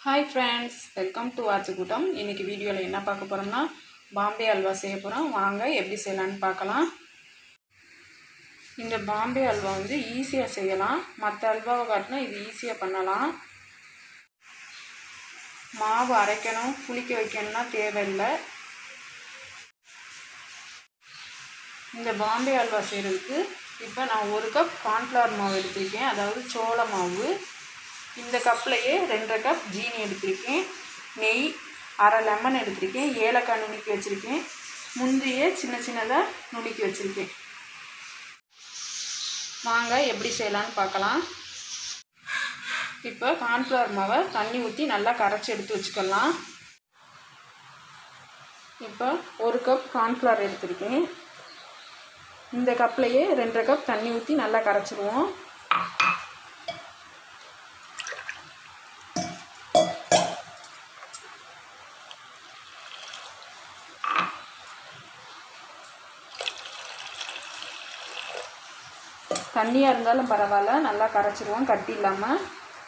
hi friends welcome to கூட்டம் இன்றைக்கி வீடியோவில் என்ன பார்க்க போகிறோம்னா பாம்பே அல்வா செய்ய போகிறோம் வாங்க எப்படி செய்யலான்னு பார்க்கலாம் இந்த பாம்பே அல்வா வந்து ஈஸியாக செய்யலாம் மற்ற அல்வாவை காட்டினா இது ஈஸியாக பண்ணலாம் மாவு அரைக்கணும் புளிக்க வைக்கணும்னா தேவையில்லை இந்த பாம்பே அல்வா செய்கிறதுக்கு இப்போ நான் ஒரு கப் கார்ன்ஃப்ளவர் மாவு எடுத்திருக்கேன் அதாவது சோள மாவு இந்த கப்லையே ரெண்டரை கப் ஜீனி எடுத்திருக்கேன் நெய் அரை லெமன் எடுத்திருக்கேன் ஏலக்காய் நுணுக்கி வச்சுருக்கேன் முந்திரியை சின்ன சின்னதாக நுணுக்கி வச்சுருக்கேன் வாங்க எப்படி செய்யலான்னு பார்க்கலாம் இப்போ கார்ன்ஃப்ளவர் மாவை தண்ணி ஊற்றி நல்லா கரைச்சி எடுத்து வச்சுக்கலாம் இப்போ ஒரு கப் கார்ன்ஃப்ளவர் எடுத்திருக்கேன் இந்த கப்லையே ரெண்டரை கப் தண்ணி ஊற்றி நல்லா கரைச்சிருவோம் தண்ணியாக இருந்தாலும் பரவாயில்ல நல்லா கரைச்சிருவோம் கட்டி இல்லாமல்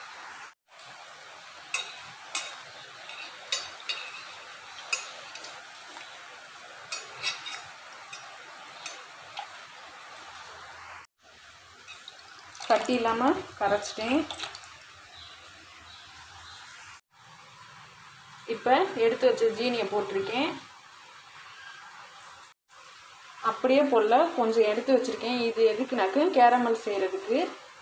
கட்டி இல்லாமல் கரைச்சிட்டேன் இப்போ எடுத்து வச்ச ஜீனியை போட்டிருக்கேன் அப்படியே போடல கொஞ்சம் எடுத்து வச்சுருக்கேன் இது எதுக்குனாக்கு கேரமல் செய்கிறதுக்கு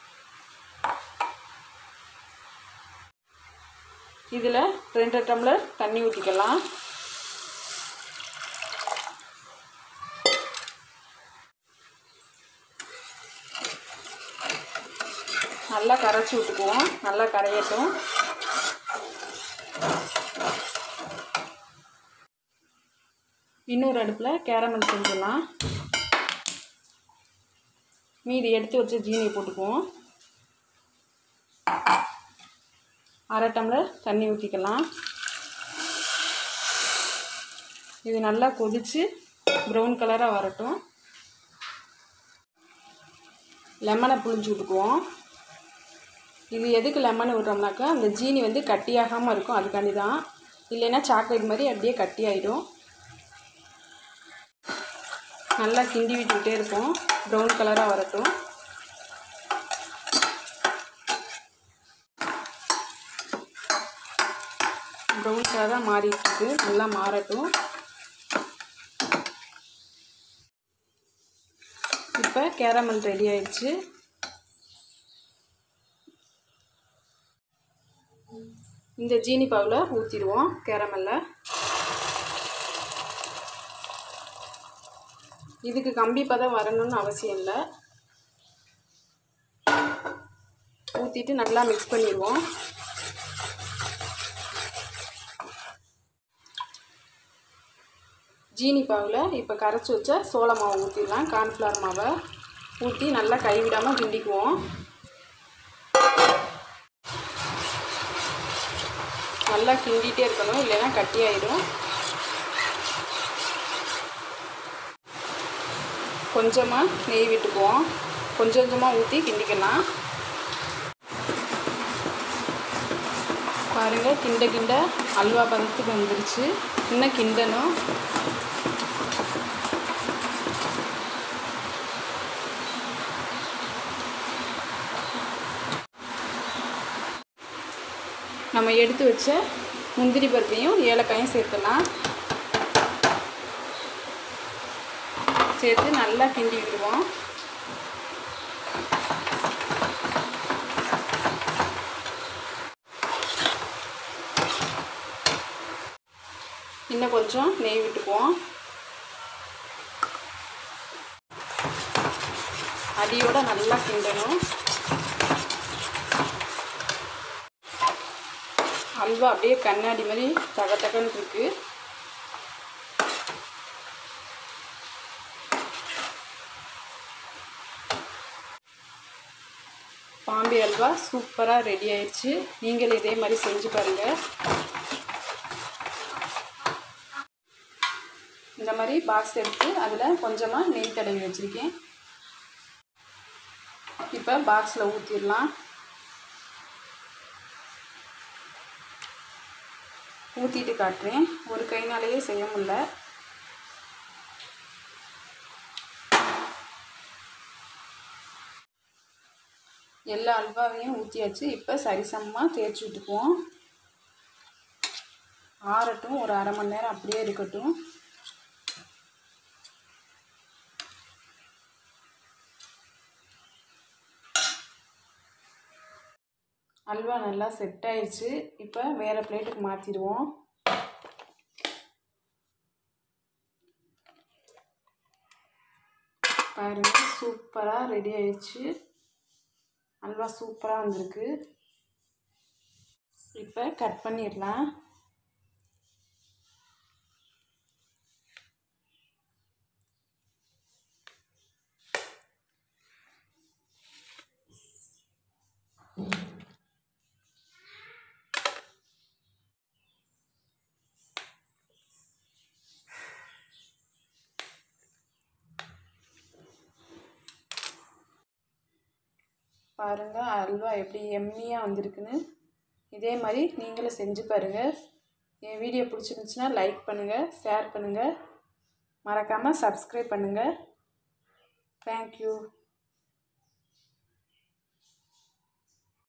இதில் ரெண்டு டம்ளர் தண்ணி ஊற்றிக்கலாம் நல்லா கரைச்சி விட்டுக்குவோம் நல்லா கரையட்டும் இன்னொரு அடுப்பில் கேரமல் செஞ்சிடலாம் மீதி எடுத்து வச்ச ஜீனியை போட்டுக்குவோம் அரை டம்ளர் தண்ணி ஊற்றிக்கலாம் இது நல்லா கொதித்து ப்ரௌன் கலராக வரட்டும் லெமனை புழிஞ்சு விட்டுக்குவோம் இது எதுக்கு லெமன் விட்றோம்னாக்கா அந்த ஜீனி வந்து கட்டியாகாமல் இருக்கும் அதுக்காண்டி தான் இல்லைன்னா சாக்லேட் மாதிரி அப்படியே கட்டி ஆகிடும் நல்லா கிண்டி விட்டுக்கிட்டே இருப்போம் ப்ரௌன் கலராக வரட்டும் ப்ரௌன் கலராக மாறிட்டுருக்கு நல்லா மாறட்டும் இப்போ கேரமல் ரெடி ஆயிடுச்சு இந்த ஜீனி பாவில் ஊற்றிடுவோம் கேரமலில் இதுக்கு கம்பி பதம் வரணும்னு அவசியம் இல்லை ஊற்றிட்டு நல்லா மிக்ஸ் பண்ணிடுவோம் ஜீனி பாவில் இப்போ கரைச்சி வச்ச சோள மாவை ஊற்றிடலாம் கார்ன்ஃப்ளவர் மாவை ஊற்றி நல்லா கைவிடாமல் கிண்டிக்குவோம் நல்லா கிண்டிகிட்டே இருக்கணும் இல்லைன்னா கட்டி ஆயிடும் கொஞ்சமாக நெய் விட்டுக்குவோம் கொஞ்சம் கொஞ்சமாக ஊற்றி கிண்டிக்கலாம் பாருங்கள் கிண்ட கிண்ட அல்வா பதத்துக்கு வந்துருச்சு இன்னும் கிண்டணும் நம்ம எடுத்து வச்ச முந்திரி பருப்பையும் ஏலக்காயும் சேர்த்துலாம் சேர்த்து நல்லா கிண்டி விடுவோம் இன்னும் கொஞ்சம் நெய் விட்டுக்குவோம் அடியோட நல்லா கிண்டணும் அல்வா அப்படியே கண்ணாடி மாதிரி தக தகன்னு இருக்கு பாம்பே அல்வா சூப்பராக ரெடி ஆயிடுச்சு நீங்களும் இதே மாதிரி செஞ்சு பாருங்கள் இந்த மாதிரி பாக்ஸ் எடுத்து அதில் கொஞ்சமாக நெய் தடவி வச்சுருக்கேன் இப்போ பாக்ஸில் ஊற்றிடலாம் ஊற்றிட்டு காட்டுறேன் ஒரு கைனாலேயே செய்ய முடில எல்லா அல்வாவையும் ஊற்றியாச்சு இப்போ சரிசமமாக தேய்ச்சி விட்டுக்குவோம் ஆறட்டும் ஒரு அரை மணி நேரம் அப்படியே இருக்கட்டும் அல்வா நல்லா செட் ஆயிடுச்சு இப்போ வேறு பிளேட்டுக்கு மாற்றிடுவோம் பாருங்கள் சூப்பராக ரெடி ஆயிடுச்சு அல்வா சூப்பராக வந்திருக்கு இப்போ கட் பண்ணிடலாம் பாருங்கள் அல்வா எப்படி எம்மியாக வந்திருக்குன்னு இதே மாதிரி நீங்களும் செஞ்சு பாருங்கள் என் வீடியோ பிடிச்சிருந்துச்சுன்னா லைக் பண்ணுங்கள் ஷேர் பண்ணுங்கள் மறக்காமல் சப்ஸ்கிரைப் பண்ணுங்கள் தேங்க்யூ